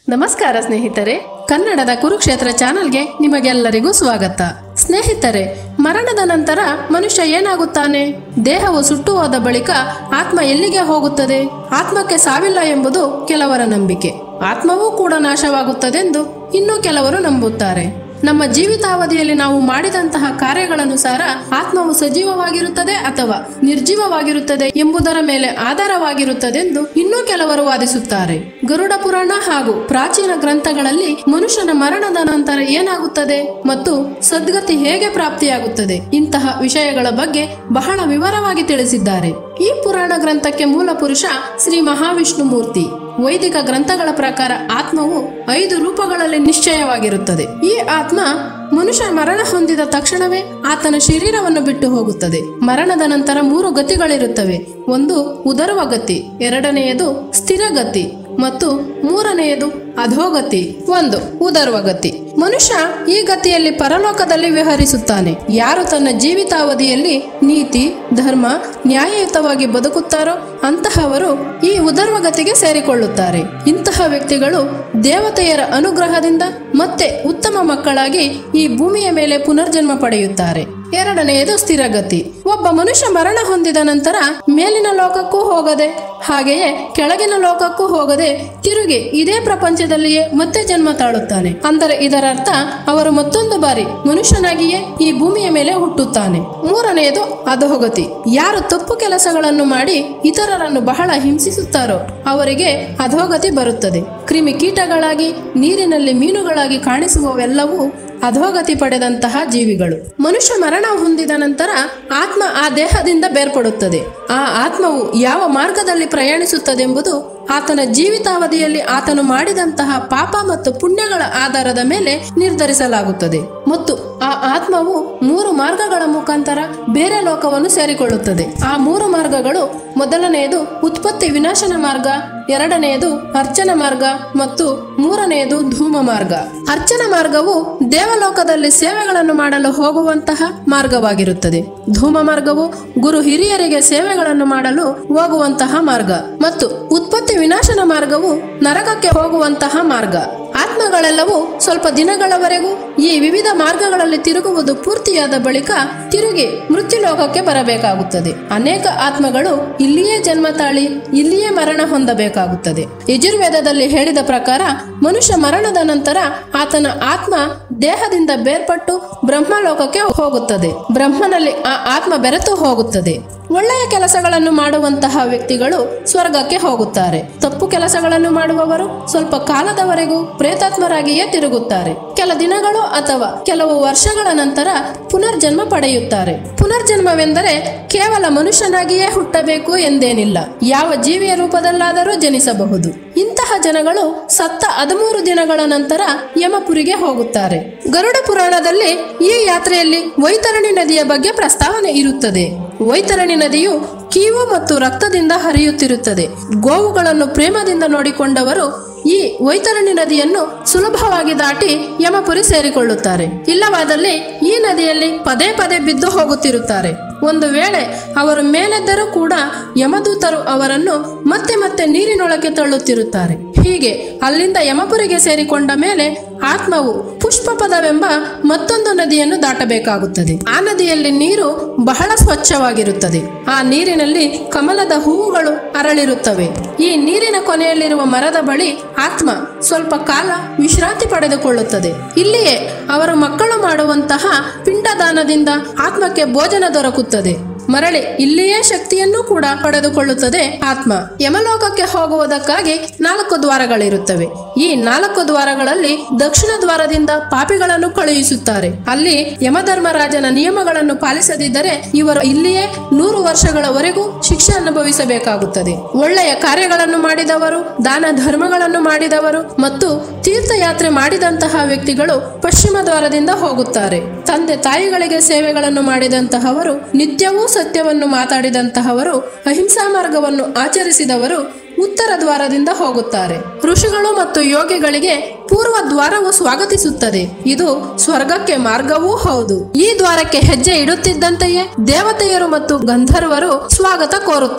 ನಮಸ್ಕಾರ ಸ್ನೇಹಿತರೆ ಕನ್ನಡದ ಕುರುಕ್ಷೇತ್ರ ಚಾನಲ್ಗೆ ನಿಮಗೆಲ್ಲರಿಗೂ ಸ್ವಾಗತ ಸ್ನೇಹಿತರೆ ಮರಣದ ನಂತರ ಮನುಷ್ಯ ಏನಾಗುತ್ತಾನೆ ದೇಹವು ಸುಟ್ಟು ಹೋದ ಬಳಿಕ ಆತ್ಮ ಎಲ್ಲಿಗೆ ಹೋಗುತ್ತದೆ ಆತ್ಮಕ್ಕೆ ಸಾವಿಲ್ಲ ಎಂಬುದು ಕೆಲವರ ನಂಬಿಕೆ ಆತ್ಮವೂ ಕೂಡ ನಾಶವಾಗುತ್ತದೆಂದು ಇನ್ನೂ ಕೆಲವರು ನಂಬುತ್ತಾರೆ ನಮ್ಮ ಜೀವಿತಾವಧಿಯಲ್ಲಿ ನಾವು ಮಾಡಿದಂತಹ ಕಾರ್ಯಗಳನುಸಾರ ಆತ್ಮವು ಸಜೀವವಾಗಿರುತ್ತದೆ ಅಥವಾ ನಿರ್ಜೀವವಾಗಿರುತ್ತದೆ ಎಂಬುದರ ಮೇಲೆ ಆಧಾರವಾಗಿರುತ್ತದೆಂದು ಇನ್ನೂ ಕೆಲವರು ವಾದಿಸುತ್ತಾರೆ ಗರುಡ ಪುರಾಣ ಹಾಗೂ ಪ್ರಾಚೀನ ಗ್ರಂಥಗಳಲ್ಲಿ ಮನುಷ್ಯನ ಮರಣದ ನಂತರ ಏನಾಗುತ್ತದೆ ಮತ್ತು ಸದ್ಗತಿ ಹೇಗೆ ಪ್ರಾಪ್ತಿಯಾಗುತ್ತದೆ ಇಂತಹ ವಿಷಯಗಳ ಬಗ್ಗೆ ಬಹಳ ವಿವರವಾಗಿ ತಿಳಿಸಿದ್ದಾರೆ ಈ ಪುರಾಣ ಗ್ರಂಥಕ್ಕೆ ಮೂಲ ಪುರುಷ ಶ್ರೀ ಮಹಾವಿಷ್ಣು ಮೂರ್ತಿ ವೈದಿಕ ಗ್ರಂಥಗಳ ಪ್ರಕಾರ ಆತ್ಮವು ಐದು ರೂಪಗಳಲ್ಲಿ ನಿಶ್ಚಯವಾಗಿರುತ್ತದೆ ಈ ಆತ್ಮ ಮನುಷ್ಯ ಮರಣ ಹೊಂದಿದ ತಕ್ಷಣವೇ ಆತನ ಶರೀರವನ್ನು ಬಿಟ್ಟು ಹೋಗುತ್ತದೆ ಮರಣದ ನಂತರ ಮೂರು ಗತಿಗಳಿರುತ್ತವೆ ಒಂದು ಉದರುವ ಗತಿ ಎರಡನೆಯದು ಸ್ಥಿರಗತಿ ಮತ್ತು ಮೂರನೆಯದು ಅಧೋಗತಿ ಒಂದು ಉದರುವ ಗತಿ ಮನುಷ್ಯ ಈ ಗತಿಯಲ್ಲಿ ಪರಲೋಕದಲ್ಲಿ ವಿಹರಿಸುತ್ತಾನೆ ಯಾರು ತನ್ನ ಜೀವಿತಾವಧಿಯಲ್ಲಿ ನೀತಿ ಧರ್ಮ ನ್ಯಾಯಯುತವಾಗಿ ಬದುಕುತ್ತಾರೋ ಅಂತಹವರು ಈ ಉದರ್ವ ಗತಿಗೆ ಸೇರಿಕೊಳ್ಳುತ್ತಾರೆ ಇಂತಹ ವ್ಯಕ್ತಿಗಳು ದೇವತೆಯರ ಅನುಗ್ರಹದಿಂದ ಮತ್ತೆ ಉತ್ತಮ ಮಕ್ಕಳಾಗಿ ಈ ಭೂಮಿಯ ಮೇಲೆ ಪುನರ್ಜನ್ಮ ಪಡೆಯುತ್ತಾರೆ ಎರಡನೆಯದು ಸ್ಥಿರಗತಿ ಒಬ್ಬ ಮನುಷ್ಯ ಮರಣ ಹೊಂದಿದ ನಂತರ ಮೇಲಿನ ಲೋಕಕ್ಕೂ ಹೋಗದೆ ಹಾಗೆಯೇ ಕೆಳಗಿನ ಲೋಕಕ್ಕೂ ಹೋಗದೆ ತಿರುಗಿ ಇದೇ ಪ್ರಪಂಚದಲ್ಲಿಯೇ ಮತ್ತೆ ಜನ್ಮ ತಾಳುತ್ತಾನೆ ಅಂದರೆ ಇದರರ್ಥ ಅವರು ಮತ್ತೊಂದು ಬಾರಿ ಮನುಷ್ಯನಾಗಿಯೇ ಈ ಭೂಮಿಯ ಮೇಲೆ ಹುಟ್ಟುತ್ತಾನೆ ಮೂರನೆಯದು ಅಧೋಗತಿ ಯಾರು ತಪ್ಪು ಕೆಲಸಗಳನ್ನು ಮಾಡಿ ಇತರರನ್ನು ಬಹಳ ಹಿಂಸಿಸುತ್ತಾರೋ ಅವರಿಗೆ ಅಧೋಗತಿ ಬರುತ್ತದೆ ಕ್ರಿಮಿ ಕೀಟಗಳಾಗಿ ನೀರಿನಲ್ಲಿ ಮೀನುಗಳಾಗಿ ಕಾಣಿಸುವವೆಲ್ಲವೂ ಅಧೋಗತಿ ಪಡೆದಂತಹ ಜೀವಿಗಳು ಮನುಷ್ಯ ಮರಣ ಹೊಂದಿದ ನಂತರ ಆತ್ಮ ಆ ದೇಹದಿಂದ ಬೇರ್ಪಡುತ್ತದೆ ಆ ಆತ್ಮವು ಯಾವ ಮಾರ್ಗದಲ್ಲಿ ಪ್ರಯಾಣಿಸುತ್ತದೆಂಬುದು ಆತನ ಜೀವಿತಾವಧಿಯಲ್ಲಿ ಆತನು ಮಾಡಿದಂತಹ ಪಾಪ ಮತ್ತು ಪುಣ್ಯಗಳ ಆಧಾರದ ಮೇಲೆ ನಿರ್ಧರಿಸಲಾಗುತ್ತದೆ ಮತ್ತು ಆ ಆತ್ಮವು ಮೂರು ಮಾರ್ಗಗಳ ಮುಖಾಂತರ ಬೇರೆ ಲೋಕವನ್ನು ಸೇರಿಕೊಳ್ಳುತ್ತದೆ ಆ ಮೂರು ಮಾರ್ಗಗಳು ಮೊದಲನೆಯದು ಉತ್ಪತ್ತಿ ವಿನಾಶನ ಮಾರ್ಗ ಎರಡನೆಯದು ಅರ್ಚನ ಮಾರ್ಗ ಮತ್ತು ಮೂರನೆಯದು ಧೂಮ ಮಾರ್ಗ ಅರ್ಚನ ಮಾರ್ಗವು ದೇವಲೋಕದಲ್ಲಿ ಸೇವೆಗಳನ್ನು ಮಾಡಲು ಹೋಗುವಂತಹ ಮಾರ್ಗವಾಗಿರುತ್ತದೆ ಧೂಮ ಮಾರ್ಗವು ಗುರು ಹಿರಿಯರಿಗೆ ಸೇವೆಗಳನ್ನು ಮಾಡಲು ಹೋಗುವಂತಹ ಮಾರ್ಗ ಮತ್ತು ಉತ್ಪತ್ತಿ ವಿನಾಶನ ಮಾರ್ಗವು ನರಕಕ್ಕೆ ಹೋಗುವಂತಹ ಮಾರ್ಗ ಆತ್ಮಗಳೆಲ್ಲವೂ ಸ್ವಲ್ಪ ದಿನಗಳವರೆಗೂ ಈ ವಿವಿಧ ಮಾರ್ಗಗಳಲ್ಲಿ ತಿರುಗುವುದು ಪೂರ್ತಿಯಾದ ಬಳಿಕ ತಿರುಗಿ ಮೃತ್ಯುಲೋಕಕ್ಕೆ ಬರಬೇಕಾಗುತ್ತದೆ ಅನೇಕ ಆತ್ಮಗಳು ಇಲ್ಲಿಯೇ ಜನ್ಮ ತಾಳಿ ಇಲ್ಲಿಯೇ ಮರಣ ಹೊಂದಬೇಕಾಗುತ್ತದೆ ಯಜುರ್ವೇದದಲ್ಲಿ ಹೇಳಿದ ಪ್ರಕಾರ ಮನುಷ್ಯ ಮರಣದ ನಂತರ ಆತನ ಆತ್ಮ ದೇಹದಿಂದ ಬೇರ್ಪಟ್ಟು ಬ್ರಹ್ಮಲೋಕಕ್ಕೆ ಹೋಗುತ್ತದೆ ಬ್ರಹ್ಮನಲ್ಲಿ ಆ ಆತ್ಮ ಬೆರೆತು ಹೋಗುತ್ತದೆ ಒಳ್ಳೆಯ ಕೆಲಸಗಳನ್ನು ಮಾಡುವಂತಹ ವ್ಯಕ್ತಿಗಳು ಸ್ವರ್ಗಕ್ಕೆ ಹೋಗುತ್ತಾರೆ ತಪ್ಪು ಕೆಲಸಗಳನ್ನು ಮಾಡುವವರು ಸ್ವಲ್ಪ ಕಾಲದವರೆಗೂ ಪ್ರೇತಾತ್ಮರಾಗಿಯೇ ತಿರುಗುತ್ತಾರೆ ಕೆಲ ದಿನಗಳು ಅಥವಾ ಕೆಲವು ವರ್ಷಗಳ ನಂತರ ಪುನರ್ಜನ್ಮ ಪಡೆಯುತ್ತಾರೆ ಪುನರ್ಜನ್ಮವೆಂದರೆ ಕೇವಲ ಮನುಷ್ಯನಾಗಿಯೇ ಹುಟ್ಟಬೇಕು ಎಂದೇನಿಲ್ಲ ಯಾವ ಜೀವಿಯ ರೂಪದಲ್ಲಾದರೂ ಜನಿಸಬಹುದು ಇಂತಹ ಜನಗಳು ಸತ್ತ ಹದಿಮೂರು ದಿನಗಳ ನಂತರ ಯಮಪುರಿಗೆ ಹೋಗುತ್ತಾರೆ ಗರುಡ ಪುರಾಣದಲ್ಲಿ ಈ ಯಾತ್ರೆಯಲ್ಲಿ ವೈತರಣಿ ನದಿಯ ಬಗ್ಗೆ ಪ್ರಸ್ತಾವನೆ ಇರುತ್ತದೆ ವೈತರಣಿ ನದಿಯು ಕೀವು ಮತ್ತು ರಕ್ತದಿಂದ ಹರಿಯುತ್ತಿರುತ್ತದೆ ಗೋವುಗಳನ್ನು ಪ್ರೇಮದಿಂದ ನೋಡಿಕೊಂಡವರು ಈ ವೈತರಣಿ ನದಿಯನ್ನು ಸುಲಭವಾಗಿ ದಾಟಿ ಯಮಪುರಿ ಸೇರಿಕೊಳ್ಳುತ್ತಾರೆ ಇಲ್ಲವಾದಲ್ಲಿ ಈ ನದಿಯಲ್ಲಿ ಪದೇ ಪದೇ ಬಿದ್ದು ಹೋಗುತ್ತಿರುತ್ತಾರೆ ಒಂದು ವೇಳೆ ಅವರು ಮೇಲೆದ್ದರೂ ಕೂಡ ಯಮದೂತರು ಅವರನ್ನು ಮತ್ತೆ ಮತ್ತೆ ನೀರಿನೊಳಗೆ ತಳ್ಳುತ್ತಿರುತ್ತಾರೆ ಹೀಗೆ ಅಲ್ಲಿಂದ ಯಮಪುರಿಗೆ ಸೇರಿಕೊಂಡ ಮೇಲೆ ಆತ್ಮವು ಪುಷ್ಪಪದವೆಂಬ ಮತ್ತೊಂದು ನದಿಯನ್ನು ದಾಟಬೇಕಾಗುತ್ತದೆ ಆ ನದಿಯಲ್ಲಿ ನೀರು ಬಹಳ ಸ್ವಚ್ಛವಾಗಿರುತ್ತದೆ ಆ ನೀರಿನಲ್ಲಿ ಕಮಲದ ಹೂವುಗಳು ಅರಳಿರುತ್ತವೆ ಈ ನೀರಿನ ಕೊನೆಯಲ್ಲಿರುವ ಮರದ ಬಳಿ ಆತ್ಮ ಸ್ವಲ್ಪ ಕಾಲ ವಿಶ್ರಾಂತಿ ಪಡೆದುಕೊಳ್ಳುತ್ತದೆ ಇಲ್ಲಿಯೇ ಅವರು ಮಕ್ಕಳು ಮಾಡುವಂತಹ ಪಿಂಡದಾನದಿಂದ ಆತ್ಮಕ್ಕೆ ಭೋಜನ ದೊರಕುತ್ತದೆ ಮರಳಿ ಇಲ್ಲಿಯೇ ಶಕ್ತಿಯನ್ನು ಕೂಡ ಪಡೆದುಕೊಳ್ಳುತ್ತದೆ ಆತ್ಮ ಯಮಲೋಕಕ್ಕೆ ಹೋಗುವುದಕ್ಕಾಗಿ ನಾಲ್ಕು ದ್ವಾರಗಳಿರುತ್ತವೆ ಈ ನಾಲ್ಕು ದ್ವಾರಗಳಲ್ಲಿ ದಕ್ಷಿಣ ದ್ವಾರದಿಂದ ಪಾಪಿಗಳನ್ನು ಕಳುಹಿಸುತ್ತಾರೆ ಅಲ್ಲಿ ಯಮಧರ್ಮರಾಜನ ನಿಯಮಗಳನ್ನು ಪಾಲಿಸದಿದ್ದರೆ ಇವರು ಇಲ್ಲಿಯೇ ನೂರು ವರ್ಷಗಳವರೆಗೂ ಶಿಕ್ಷೆ ಅನುಭವಿಸಬೇಕಾಗುತ್ತದೆ ಒಳ್ಳೆಯ ಕಾರ್ಯಗಳನ್ನು ಮಾಡಿದವರು ದಾನ ಧರ್ಮಗಳನ್ನು ಮಾಡಿದವರು ಮತ್ತು ತೀರ್ಥಯಾತ್ರೆ ಮಾಡಿದಂತಹ ವ್ಯಕ್ತಿಗಳು ಪಶ್ಚಿಮ ದ್ವಾರದಿಂದ ಹೋಗುತ್ತಾರೆ ತಂದೆ ತಾಯಿಗಳಿಗೆ ಸೇವೆಗಳನ್ನು ಮಾಡಿದಂತಹವರು ನಿತ್ಯವೂ ಸತ್ಯವನ್ನು ಮಾತಾಡಿದಂತಹವರು ಅಹಿಂಸಾ ಮಾರ್ಗವನ್ನು ಆಚರಿಸಿದವರು ಉತ್ತರ ದ್ವಾರದಿಂದ ಹೋಗುತ್ತಾರೆ ಋಷಿಗಳು ಮತ್ತು ಯೋಗಿಗಳಿಗೆ ಪೂರ್ವ ದ್ವಾರವು ಸ್ವಾಗತಿಸುತ್ತದೆ ಇದು ಸ್ವರ್ಗಕ್ಕೆ ಮಾರ್ಗವೂ ಹೌದು ಈ ದ್ವಾರಕ್ಕೆ ಹೆಜ್ಜೆ ಇಡುತ್ತಿದ್ದಂತೆಯೇ ದೇವತೆಯರು ಮತ್ತು ಗಂಧರ್ವರು ಸ್ವಾಗತ ಕೋರುತ್ತಾರೆ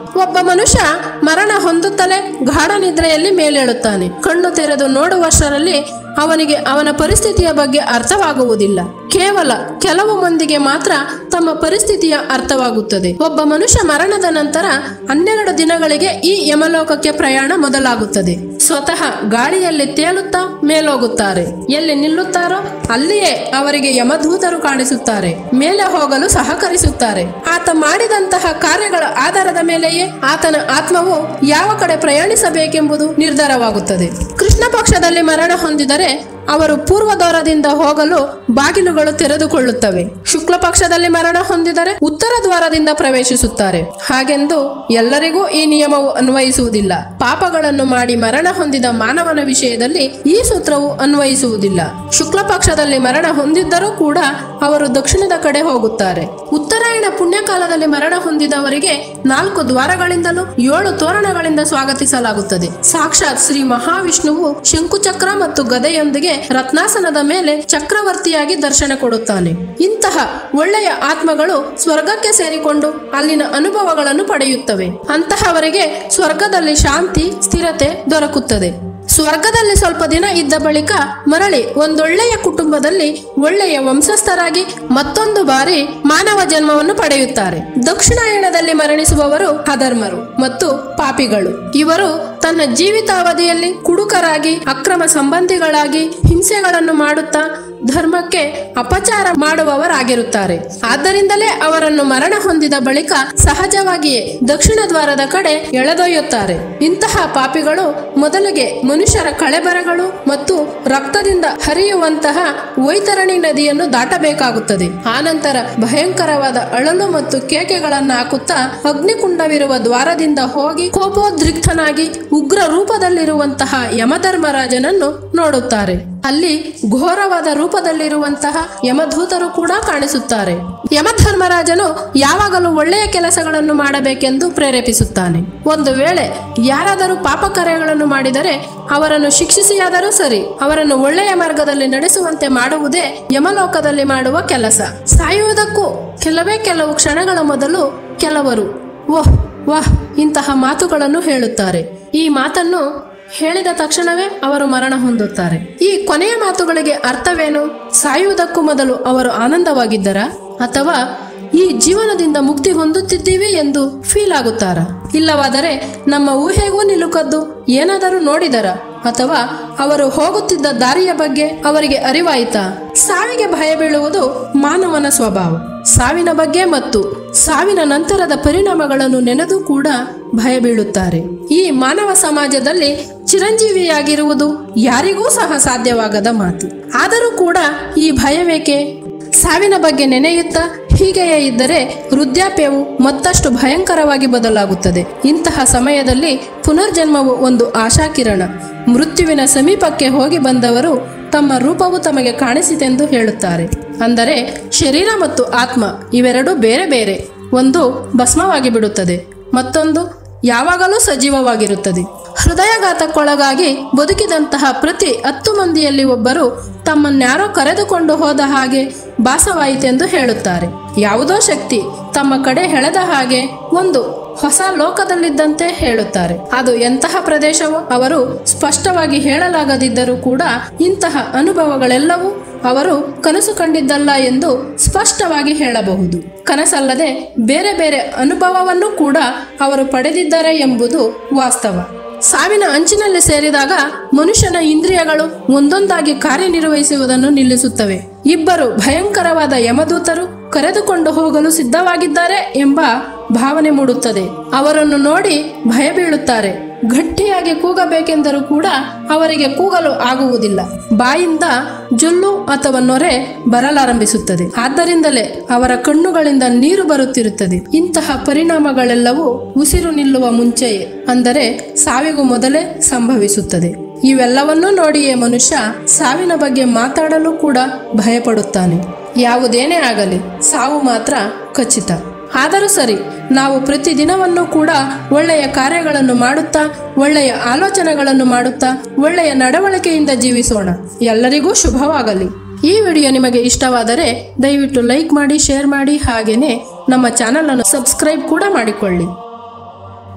ಒಬ್ಬ ಮನುಷ್ಯ ಮರಣ ಹೊಂದುತ್ತಲೇ ಗಾಢ ನಿದ್ರೆಯಲ್ಲಿ ಮೇಲೇಳುತ್ತಾನೆ ಕಣ್ಣು ತೆರೆದು ನೋಡುವಷ್ಟರಲ್ಲಿ ಅವನಿಗೆ ಅವನ ಪರಿಸ್ಥಿತಿಯ ಬಗ್ಗೆ ಅರ್ಥವಾಗುವುದಿಲ್ಲ ಕೇವಲ ಕೆಲವು ಮಂದಿಗೆ ಮಾತ್ರ ತಮ್ಮ ಪರಿಸ್ಥಿತಿಯ ಅರ್ಥವಾಗುತ್ತದೆ ಒಬ್ಬ ಮನುಷ್ಯ ಮರಣದ ನಂತರ ಹನ್ನೆರಡು ದಿನಗಳಿಗೆ ಈ ಯಮಲೋಕಕ್ಕೆ ಪ್ರಯಾಣ ಮೊದಲಾಗುತ್ತದೆ ಸ್ವತಃ ಗಾಳಿಯಲ್ಲಿ ತೇಲುತ್ತಾ ಮೇಲೋಗುತ್ತಾರೆ ಎಲ್ಲಿ ನಿಲ್ಲುತ್ತಾರೋ ಅಲ್ಲಿಯೇ ಅವರಿಗೆ ಯಮದೂತರು ಕಾಣಿಸುತ್ತಾರೆ ಮೇಲೆ ಹೋಗಲು ಸಹಕರಿಸುತ್ತಾರೆ ಆತ ಮಾಡಿದಂತಹ ಕಾರ್ಯಗಳ ಆಧಾರದ ಮೇಲೆಯೇ ಆತನ ಆತ್ಮವು ಯಾವ ಕಡೆ ಪ್ರಯಾಣಿಸಬೇಕೆಂಬುದು ನಿರ್ಧಾರವಾಗುತ್ತದೆ ಕೃಷ್ಣ ಪಕ್ಷದಲ್ಲಿ ಮರಣ ಹೊಂದಿದರೆ ಅವರು ಪೂರ್ವ ದ್ವಾರದಿಂದ ಹೋಗಲು ಬಾಗಿಲುಗಳು ತೆರೆದುಕೊಳ್ಳುತ್ತವೆ ಶುಕ್ಲ ಪಕ್ಷದಲ್ಲಿ ಮರಣ ಹೊಂದಿದರೆ ಉತ್ತರ ದ್ವಾರದಿಂದ ಪ್ರವೇಶಿಸುತ್ತಾರೆ ಹಾಗೆಂದು ಎಲ್ಲರಿಗೂ ಈ ನಿಯಮವು ಅನ್ವಯಿಸುವುದಿಲ್ಲ ಪಾಪಗಳನ್ನು ಮಾಡಿ ಮರಣ ಹೊಂದಿದ ಮಾನವನ ವಿಷಯದಲ್ಲಿ ಈ ಸೂತ್ರವು ಅನ್ವಯಿಸುವುದಿಲ್ಲ ಶುಕ್ಲ ಪಕ್ಷದಲ್ಲಿ ಮರಣ ಹೊಂದಿದ್ದರೂ ಕೂಡ ಅವರು ದಕ್ಷಿಣದ ಕಡೆ ಹೋಗುತ್ತಾರೆ ಉತ್ತರಾಯಣ ಪುಣ್ಯಕಾಲದಲ್ಲಿ ಮರಣ ಹೊಂದಿದವರಿಗೆ ನಾಲ್ಕು ದ್ವಾರಗಳಿಂದಲೂ ಏಳು ತೋರಣಗಳಿಂದ ಸ್ವಾಗತಿಸಲಾಗುತ್ತದೆ ಸಾಕ್ಷಾತ್ ಶ್ರೀ ಮಹಾವಿಷ್ಣುವು ಶಂಕುಚಕ್ರ ಮತ್ತು ಗದೆಯೊಂದಿಗೆ ರತ್ನಾಸನದ ಮೇಲೆ ಚಕ್ರವರ್ತಿಯಾಗಿ ದರ್ಶನ ಕೊಡುತ್ತಾನೆ ಇಂತಹ ಒಳ್ಳೆಯ ಆತ್ಮಗಳು ಸ್ವರ್ಗಕ್ಕೆ ಸೇರಿಕೊಂಡು ಅಲ್ಲಿನ ಅನುಭವಗಳನ್ನು ಪಡೆಯುತ್ತವೆ ಅಂತಹವರಿಗೆ ಸ್ವರ್ಗದಲ್ಲಿ ಶಾಂತಿ ಸ್ಥಿರತೆ ದೊರಕುತ್ತದೆ ಸ್ವರ್ಗದಲ್ಲಿ ಸ್ವಲ್ಪ ದಿನ ಇದ್ದ ಬಳಿಕ ಮರಳಿ ಒಂದೊಳ್ಳೆಯ ಕುಟುಂಬದಲ್ಲಿ ಒಳ್ಳೆಯ ವಂಶಸ್ಥರಾಗಿ ಮತ್ತೊಂದು ಬಾರಿ ಮಾನವ ಜನ್ಮವನ್ನು ಪಡೆಯುತ್ತಾರೆ ದಕ್ಷಿಣಾಯಣದಲ್ಲಿ ಮರಣಿಸುವವರು ಅಧರ್ಮರು ಮತ್ತು ಪಾಪಿಗಳು ಇವರು ತನ್ನ ಜೀವಿತಾವಧಿಯಲ್ಲಿ ಕುಡುಕರಾಗಿ ಅಕ್ರಮ ಸಂಬಂಧಿಗಳಾಗಿ ಹಿಂಸೆಗಳನ್ನು ಮಾಡುತ್ತಾ ಧರ್ಮಕ್ಕೆ ಅಪಚಾರ ಮಾಡುವವರಾಗಿರುತ್ತಾರೆ ಆದ್ದರಿಂದಲೇ ಅವರನ್ನು ಮರಣ ಹೊಂದಿದ ಬಳಿಕ ಸಹಜವಾಗಿಯೇ ದಕ್ಷಿಣ ದ್ವಾರದ ಕಡೆ ಎಳೆದೊಯ್ಯುತ್ತಾರೆ ಇಂತಹ ಪಾಪಿಗಳು ಮೊದಲಿಗೆ ಮನುಷ್ಯರ ಕಳೆಬರಗಳು ಮತ್ತು ರಕ್ತದಿಂದ ಹರಿಯುವಂತಹ ವೈತರಣಿ ನದಿಯನ್ನು ದಾಟಬೇಕಾಗುತ್ತದೆ ಆನಂತರ ಭಯಂಕರವಾದ ಅಳಲು ಮತ್ತು ಕೇಕೆಗಳನ್ನು ಹಾಕುತ್ತಾ ಅಗ್ನಿಕುಂಡವಿರುವ ದ್ವಾರದಿಂದ ಹೋಗಿ ಕೋಪೋದ್ರಿಕ್ತನಾಗಿ ಉಗ್ರ ರೂಪದಲ್ಲಿರುವಂತಹ ಯಮಧರ್ಮರಾಜನನ್ನು ನೋಡುತ್ತಾರೆ ಅಲ್ಲಿ ಘೋರವಾದ ರೂಪದಲ್ಲಿರುವಂತಹ ಯಮಧೂತರು ಕೂಡ ಕಾಣಿಸುತ್ತಾರೆ ಯಮಧರ್ಮರಾಜನು ಯಾವಾಗಲೂ ಒಳ್ಳೆಯ ಕೆಲಸಗಳನ್ನು ಮಾಡಬೇಕೆಂದು ಪ್ರೇರೇಪಿಸುತ್ತಾನೆ ಒಂದು ವೇಳೆ ಯಾರಾದರೂ ಪಾಪ ಕಾರ್ಯಗಳನ್ನು ಮಾಡಿದರೆ ಅವರನ್ನು ಶಿಕ್ಷಿಸಿಯಾದರೂ ಸರಿ ಅವರನ್ನು ಒಳ್ಳೆಯ ಮಾರ್ಗದಲ್ಲಿ ನಡೆಸುವಂತೆ ಮಾಡುವುದೇ ಯಮಲೋಕದಲ್ಲಿ ಮಾಡುವ ಕೆಲಸ ಸಾಯುವುದಕ್ಕೂ ಕೆಲವೇ ಕೆಲವು ಕ್ಷಣಗಳ ಮೊದಲು ಕೆಲವರು ಓಹ್ ವಾಹ್ ಇಂತಹ ಮಾತುಗಳನ್ನು ಹೇಳುತ್ತಾರೆ ಈ ಮಾತನ್ನು ಹೇಳಿದ ತಕ್ಷಣವೇ ಅವರು ಮರಣ ಹೊಂದುತ್ತಾರೆ ಈ ಕೊನೆಯ ಮಾತುಗಳಿಗೆ ಅರ್ಥವೇನು ಸಾಯುವುದಕ್ಕೂ ಮೊದಲು ಅವರು ಆನಂದವಾಗಿದ್ದರಾ ಅಥವಾ ಈ ಜೀವನದಿಂದ ಮುಕ್ತಿ ಹೊಂದುತ್ತಿದ್ದೀವಿ ಎಂದು ಫೀಲ್ ಆಗುತ್ತಾರಾ ಇಲ್ಲವಾದರೆ ನಮ್ಮ ಊಹೆಗೂ ನಿಲುಕದ್ದು ಏನಾದರೂ ನೋಡಿದರ ಅಥವಾ ಅವರು ಹೋಗುತ್ತಿದ್ದ ದಾರಿಯ ಬಗ್ಗೆ ಅವರಿಗೆ ಅರಿವಾಯಿತಾ ಸಾವಿಗೆ ಭಯ ಬೀಳುವುದು ಮಾನವನ ಸ್ವಭಾವ ಸಾವಿನ ಬಗ್ಗೆ ಮತ್ತು ಸಾವಿನ ನಂತರದ ಪರಿಣಾಮಗಳನ್ನು ನೆನೆದು ಕೂಡ ಭಯ ಬೀಳುತ್ತಾರೆ ಈ ಮಾನವ ಸಮಾಜದಲ್ಲಿ ಚಿರಂಜೀವಿಯಾಗಿರುವುದು ಯಾರಿಗೂ ಸಹ ಸಾಧ್ಯವಾಗದ ಮಾತು ಆದರೂ ಕೂಡ ಈ ಭಯವೇಕೆ ಸಾವಿನ ಬಗ್ಗೆ ನೆನೆಯುತ್ತಾ ಹೀಗೆಯೇ ಇದ್ದರೆ ವೃದ್ಧಾಪ್ಯವು ಮತ್ತಷ್ಟು ಭಯಂಕರವಾಗಿ ಬದಲಾಗುತ್ತದೆ ಇಂತಹ ಸಮಯದಲ್ಲಿ ಪುನರ್ಜನ್ಮವು ಒಂದು ಆಶಾಕಿರಣ ಮೃತ್ಯುವಿನ ಸಮೀಪಕ್ಕೆ ಹೋಗಿ ಬಂದವರು ತಮ್ಮ ರೂಪವು ತಮಗೆ ಕಾಣಿಸಿತೆಂದು ಹೇಳುತ್ತಾರೆ ಅಂದರೆ ಶರೀರ ಮತ್ತು ಆತ್ಮ ಇವೆರಡೂ ಬೇರೆ ಬೇರೆ ಒಂದು ಭಸ್ಮವಾಗಿ ಬಿಡುತ್ತದೆ ಮತ್ತೊಂದು ಯಾವಾಗಲೂ ಸಜೀವವಾಗಿರುತ್ತದೆ ಹೃದಯಘಾತಕ್ಕೊಳಗಾಗಿ ಬದುಕಿದಂತಹ ಪ್ರತಿ ಹತ್ತು ಮಂದಿಯಲ್ಲಿ ಒಬ್ಬರು ತಮ್ಮನ್ಯಾರೋ ಕರೆದುಕೊಂಡು ಹೋದ ಹಾಗೆ ಭಾಸವಾಯಿತೆಂದು ಹೇಳುತ್ತಾರೆ ಯಾವುದೋ ಶಕ್ತಿ ತಮ್ಮ ಕಡೆ ಹೆಳೆದ ಹಾಗೆ ಒಂದು ಹೊಸ ಲೋಕದಲ್ಲಿದ್ದಂತೆ ಹೇಳುತ್ತಾರೆ ಅದು ಎಂತಹ ಪ್ರದೇಶವೋ ಅವರು ಸ್ಪಷ್ಟವಾಗಿ ಹೇಳಲಾಗದಿದ್ದರೂ ಕೂಡ ಇಂತಹ ಅನುಭವಗಳೆಲ್ಲವೂ ಅವರು ಕನಸು ಕಂಡಿದ್ದಲ್ಲ ಎಂದು ಸ್ಪಷ್ಟವಾಗಿ ಹೇಳಬಹುದು ಕನಸಲ್ಲದೆ ಬೇರೆ ಬೇರೆ ಅನುಭವವನ್ನು ಕೂಡ ಅವರು ಪಡೆದಿದ್ದಾರೆ ಎಂಬುದು ವಾಸ್ತವ ಸಾವಿನ ಅಂಚಿನಲ್ಲಿ ಸೇರಿದಾಗ ಮನುಷ್ಯನ ಇಂದ್ರಿಯಗಳು ಒಂದೊಂದಾಗಿ ಕಾರ್ಯನಿರ್ವಹಿಸುವುದನ್ನು ನಿಲ್ಲಿಸುತ್ತವೆ ಇಬ್ಬರು ಭಯಂಕರವಾದ ಯಮದೂತರು ಕರೆದುಕೊಂಡು ಹೋಗಲು ಸಿದ್ಧವಾಗಿದ್ದಾರೆ ಎಂಬ ಭಾವನೆ ಮೂಡುತ್ತದೆ ಅವರನ್ನು ನೋಡಿ ಭಯ ಬೀಳುತ್ತಾರೆ ಗಟ್ಟಿಯಾಗಿ ಕೂಗಬೇಕೆಂದರೂ ಕೂಡ ಅವರಿಗೆ ಕೂಗಲು ಆಗುವುದಿಲ್ಲ ಬಾಯಿಂದ ಜೊಲ್ಲು ಅಥವಾ ನೊರೆ ಬರಲಾರಂಭಿಸುತ್ತದೆ ಆದ್ದರಿಂದಲೇ ಅವರ ಕಣ್ಣುಗಳಿಂದ ನೀರು ಬರುತ್ತಿರುತ್ತದೆ ಇಂತಹ ಪರಿಣಾಮಗಳೆಲ್ಲವೂ ಉಸಿರು ನಿಲ್ಲುವ ಮುಂಚೆಯೇ ಅಂದರೆ ಸಾವಿಗೂ ಮೊದಲೇ ಸಂಭವಿಸುತ್ತದೆ ಇವೆಲ್ಲವನ್ನೂ ನೋಡಿಯೇ ಮನುಷ್ಯ ಸಾವಿನ ಬಗ್ಗೆ ಮಾತಾಡಲು ಕೂಡ ಭಯಪಡುತ್ತಾನೆ ಯಾವುದೇನೇ ಆಗಲಿ ಸಾವು ಮಾತ್ರ ಖಚಿತ ಆದರೂ ಸರಿ ನಾವು ಪ್ರತಿದಿನವನ್ನು ಕೂಡ ಒಳ್ಳೆಯ ಕಾರ್ಯಗಳನ್ನು ಮಾಡುತ್ತಾ ಒಳ್ಳೆಯ ಆಲೋಚನೆಗಳನ್ನು ಮಾಡುತ್ತಾ ಒಳ್ಳೆಯ ನಡವಳಿಕೆಯಿಂದ ಜೀವಿಸೋಣ ಎಲ್ಲರಿಗೂ ಶುಭವಾಗಲಿ ಈ ವಿಡಿಯೋ ನಿಮಗೆ ಇಷ್ಟವಾದರೆ ದಯವಿಟ್ಟು ಲೈಕ್ ಮಾಡಿ ಶೇರ್ ಮಾಡಿ ಹಾಗೆಯೇ ನಮ್ಮ ಚಾನಲನ್ನು ಸಬ್ಸ್ಕ್ರೈಬ್ ಕೂಡ ಮಾಡಿಕೊಳ್ಳಿ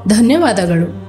ಧನ್ಯವಾದಗಳು